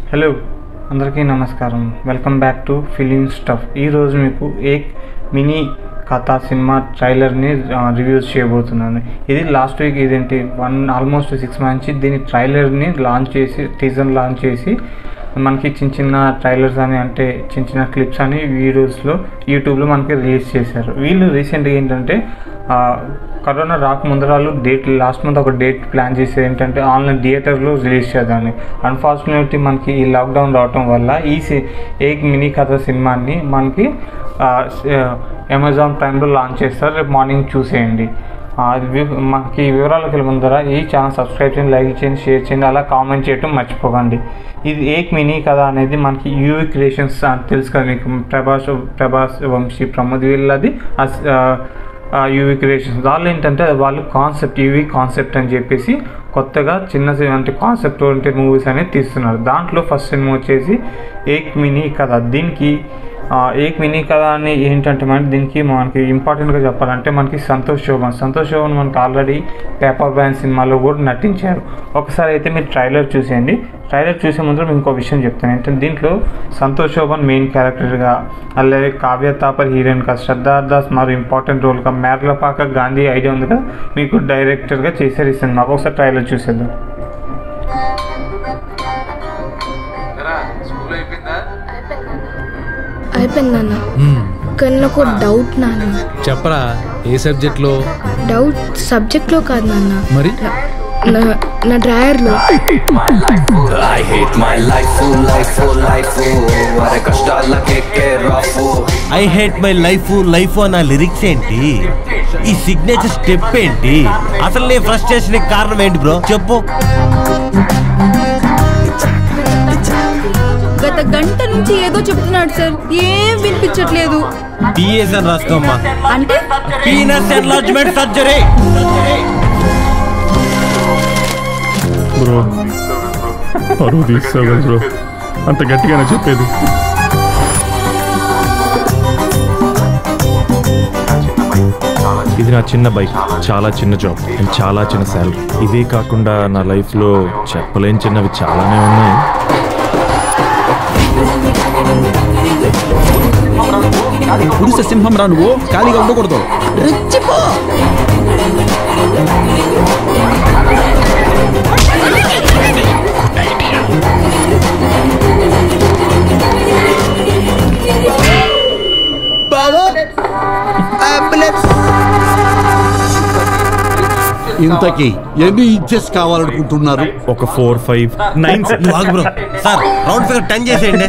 Hello అందరికీ నమస్కారం welcome back to film stuff ఈరోజు మీకు ఏక్ మినీ కథ సినిమా ట్రైలర్ని రివ్యూస్ చేయబోతున్నాను ఇది లాస్ట్ వీక్ ఇదేంటి వన్ ఆల్మోస్ట్ సిక్స్ మంత్స్ దీని ట్రైలర్ని లాంచ్ చేసి టీజర్ లాంచ్ చేసి మనకి చిన్న చిన్న ట్రైలర్స్ అని అంటే చిన్న చిన్న క్లిప్స్ అని వీడియోస్లో యూట్యూబ్లో మనకి రిలీజ్ చేశారు వీళ్ళు రీసెంట్గా ఏంటంటే ఆ, కరోనా రాకముందరాలు డేట్ లాస్ట్ మంత్ ఒక డేట్ ప్లాన్ చేసేది ఏంటంటే ఆన్లైన్ థియేటర్లో రిలీజ్ చేద్దామని అన్ఫార్చునేట్లీ మనకి ఈ లాక్డౌన్ రావటం వల్ల ఈ సి ఏక్ మినీ కథ సినిమాని మనకి అమెజాన్ ప్రైమ్లో లాంచ్ చేస్తారు రేపు మార్నింగ్ చూసేయండి ఆ, వి- మనకి వివరాలకు వెళ్ళే ముందర ఈ ఛానల్ సబ్స్క్రైబ్ చేయండి లైక్ చేయండి షేర్ చేయండి అలా కామెంట్ చేయటం మర్చిపోకండి ఇది ఏక్ మినీ కథ అనేది మనకి యూవి క్రియేషన్స్ అని తెలుసు కదా మీకు ప్రభాస్ ప్రభాస్ వంశీ ప్రమోద్ వీళ్ళది అస్- ఆ, యూవి క్రియేషన్స్ వాళ్ళు ఏంటంటే వాళ్ళు కాన్సెప్ట్ యూవి కాన్సెప్ట్ అని చెప్పేసి కొత్తగా చిన్న సి- అంటే కాన్సెప్ట్ ఓరియంటెడ్ మూవీస్ అనేది తీస్తున్నారు దాంట్లో ఫస్ట్ సినిమా వచ్చేసి ఏక్ మినీ కథ దీనికి ఆ, ఏక్ మినీ కథ అని ఏంటంటే మనకి దీనికి మనకి ఇంపార్టెంట్గా చెప్పాలంటే మనకి సంతోష్ శోభన్ సంతోష్ శోభన్ మనకి ఆల్రెడీ పేపర్ బ్యాన్ సినిమాలో కూడా నటించారు ఒకసారి అయితే మీరు ట్రైలర్ చూసేయండి ట్రైలర్ చూసే ముందు మీకు ఇంకో విషయం చెప్తాను ఏంటంటే దీంట్లో సంతోష్ శోభన్ మెయిన్ క్యారెక్టర్గా అలాగే కావ్య తాపర్ హీరోయిన్గా శ్రద్ధార్ దాస్ మరో ఇంపార్టెంట్ రోల్గా మేర్లపాక గాంధీ ఐడియా ఉంది కదా మీకు డైరెక్టర్గా చేశారు ఈ సినిమాకి ఒకసారి ట్రైలర్ చూసేద్దాం ఎరా స్కూల్ అయిపోయిందా అయిపోయింది నాన్న మ్మ్. కానీ నాకు డౌట్ నాన్న చెప్పరా ఏ సబ్జెక్ట్లో డౌట్ సబ్జెక్ట్లో కాదు నాన్న మరి నా నా డ్రాయర్లో I hate my life, full life, full life, వారి కష్టాలకే రాఫు I hate my life life అన్న లిరిక్స్ ఏంటి ఈ సిగ్నేచర్ స్టెప్ ఏంటి అసలు నీ ఫ్రస్ట్రేషన్ కారణం ఏంటి బ్రో చెప్పు గత గంట నుంచి ఏదో చెప్తున్నాడు సార్ ఏం వినిపించట్లేదు పిఎస్ అని రాసుకోమ్మా అంటే పీనస్ ఎన్లార్జ్మెంట్ సర్జరీ బ్రో పరువు తీస్తావు కదా బ్రో అంత గట్టిగానే చెప్పేది ఇది నా చిన్న బైక్ చాలా చిన్న జాబ్ అండ్ చాలా చిన్న శాలరీ ఇదే కాకుండా నా లైఫ్లో చెప్పలేని చిన్నవి చాలానే ఉన్నాయి పురుష సింహం రా నువ్వు ఖాళీగా ఉండకూడదు ఇంతకీ ఎన్ని ఇంచెస్ కావాలనుకుంటున్నారు ఒక four five nine bro sir round figure ten చేసేయండి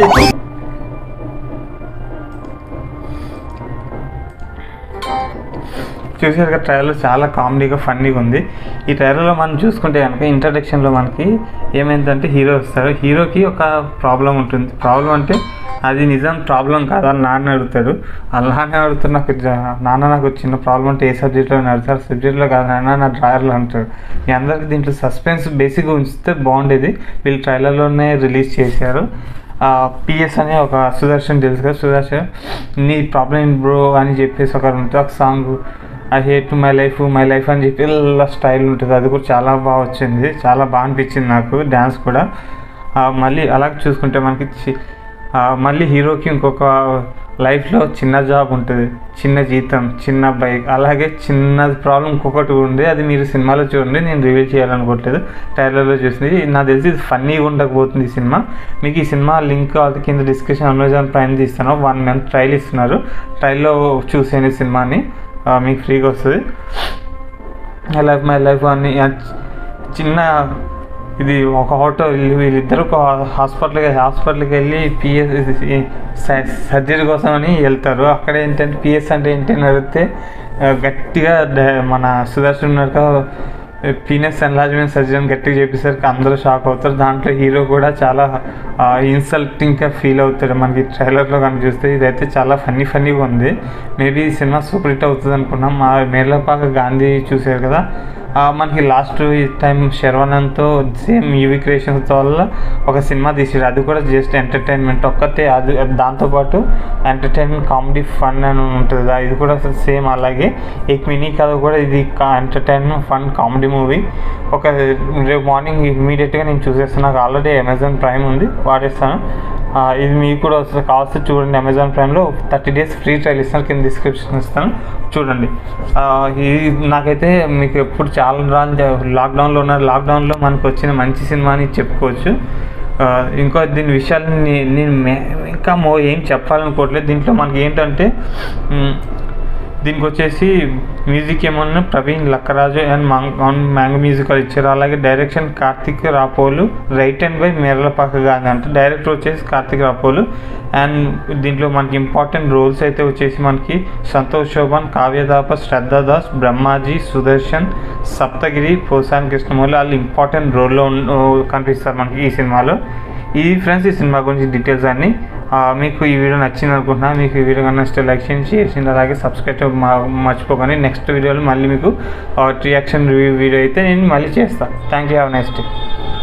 చూసారు కదా ట్రైలర్ చాలా కామెడీగా ఫన్నీగా ఉంది ఈ ట్రైలర్లో మనం చూసుకుంటే కనుక ఇంట్రడక్షన్లో మనకి ఏమైందంటే హీరో వస్తాడు హీరోకి ఒక ప్రాబ్లం ఉంటుంది ప్రాబ్లం అంటే అది నిజం ప్రాబ్లం కాదు అని నాన్న అడుగుతాడు వాళ్ళ నాన్న అడుగుతాడు నాకు జ- నాన్న నాకు చిన్న ప్రాబ్లం అంటే ఏ సబ్జెక్ట్లో అని అడుగుతారు సబ్జెక్ట్లో కాదు నాన్న నా డ్రాయర్లో అంటాడు మీ అందరికి దీంట్లో సస్పెన్స్ బేసిక్గా ఉంచితే బాగుండేది వీళ్ళు ట్రైలర్లోనే రిలీజ్ చేశారు పిఎస్ అనే ఒక సుదర్శన్ తెలుసు కదా సుదర్శన్ నీ ప్రాబ్లం ఏంటి బ్రో అని చెప్పేసి ఒక ఉంటుంది ఒక song I hate my life my life అని చెప్పి ఇలా స్టైల్ ఉంటుంది అది కూడా చాలా బాగా వచ్చింది చాలా బాగా అనిపించింది నాకు డ్యాన్స్ కూడా ఆ, మళ్ళీ అలాగే చూసుకుంటే మనకి చి- ఆ, మళ్ళీ హీరోకి ఇంకొక లైఫ్లో చిన్న జాబ్ ఉంటుంది చిన్న జీతం చిన్న బైక్ అలాగే చిన్న ప్రాబ్లం ఇంకొకటి ఉంది అది మీరు సినిమాలో చూడండి నేను రివీల్ చేయాలనుకోవట్లేదు ట్రైలర్లో చూసింది నాకు తెలిసి ఇది ఫన్నీగా ఉండకపోతుంది ఈ సినిమా మీకు ఈ సినిమా లింక్ అది కింద డిస్క్రిప్షన్ అమెజాన్ ప్రైమ్ ఇస్తాను వన్ మంత్ ట్రైల్ ఇస్తున్నారు ట్రైల్లో చూసేయండి సినిమాని ఆ, మీకు ఫ్రీగా వస్తుంది మై లైఫ్ మై లైఫ్ అని ఆ చి- చిన్న ఇది ఒక ఆటో వీళ్ళు- వీళ్ళిద్దరు ఒక హాస్పిటల్కి హాస్పిటల్కి వెళ్ళి పిఎస్ సర్జరీ కోసం అని వెళ్తారు అక్కడ ఏంటంటే పిఎస్ అంటే ఏంటి అని అడిగితే ఆ, గట్టిగా డ- మన సుదర్శన్ ఉన్నారుగా పీనస్ ఎన్లాజ్మెంట్ సర్జన్ గట్టిగా చెప్పేసరికి అందరూ షాక్ అవుతారు దాంట్లో హీరో కూడా చాలా ఇన్సల్టింగ్గా ఫీల్ అవుతాడు మనకి ట్రైలర్లో కనుక చూస్తే ఇదైతే చాలా ఫన్నీ ఫన్నీగా ఉంది మేబీ ఈ సినిమా సూపర్ హిట్ అవుతుంది అనుకున్నాం మా మేర్లపాక గాంధీ చూసారు కదా ఆ, మనకి లాస్ట్ టైం శర్వనంతో సేమ్ యూవి క్రియేషన్స్ వల్ల ఒక సినిమా తీసారు అది కూడా జస్ట్ ఎంటర్టైన్మెంట్ ఒక్కటే అది దాంతోపాటు ఎంటర్టైన్మెంట్ కామెడీ ఫన్ అని ఉంటుంది కదా, ఇది కూడా సేమ్ అలాగే एक మినీ కథ కూడా ఇది ఎంటర్టైన్మెంట్ ఫన్ కామెడీ మూవీ ఒక రేపు మార్నింగ్ ఇమీడియట్గా నేను చూసేస్తాను నాకు ఆల్రెడీ అమెజాన్ ప్రైమ్ ఉంది వాడేస్తాను ఆ, ఇది మీకు కూడా వస్తుంది కావాల్సి చూడండి అమెజాన్ ప్రైమ్లో థర్టీ డేస్ ఫ్రీ ట్రయల్ ఇస్తాను కింద డిస్క్రిప్షన్ ఇస్తాను చూడండి ఆ, ఇది నాకైతే మీకు ఎప్పుడు చాలా రాళ్ళు లాక్డౌన్లో ఉన్న లాక్డౌన్లో మనకు వచ్చిన మంచి సినిమా అని చెప్పుకోవచ్చు ఆ, ఇంకో దీని విషయాలు నే- నేను మే- ఇంకా మో ఏం చెప్పాలనుకోవట్లేదు దీంట్లో మనకి ఏంటంటే మ్, దీనికి వచ్చేసి మ్యూజిక్ ఏమన్నా ప్రవీణ్ లక్కరాజు అండ్ మాంగ్ మ్యాంగో మ్యూజికల్ ఇచ్చారు అలాగే direction Karthik Rapolu right and by Merlapaka Gandhi అంటే డైరెక్టర్ వచ్చేసి కార్తిక్ రాపోలు అండ్ దీంట్లో మనకి ఇంపార్టెంట్ రోల్స్ అయితే వచ్చేసి మనకి సంతోష్ శోభన్ కావ్యదాప శ్రద్ధాదాస్ బ్రహ్మాజీ సుదర్శన్ సప్తగిరి పోసాన్ కృష్ణమూర్తి వాళ్ళు ఇంపార్టెంట్ రోల్లో కనిపిస్తారు మనకి ఈ సినిమాలో ఇది ఫ్రెండ్స్ ఈ సినిమా గురించి డీటెయిల్స్ అన్నీ ఆ, మీకు ఈ వీడియో నచ్చింది అనుకుంటున్నా మీకు ఈ వీడియో కన్నా నచ్చితే లైక్ చేయండి షేర్ చేయండి అలాగే సబ్స్క్రైబ్ మర్చిపోకండి నెక్స్ట్ వీడియోలో మళ్ళీ మీకు రియాక్షన్ రివ్యూ వీడియో అయితే నేను మళ్ళీ చేస్తాను thank you have next day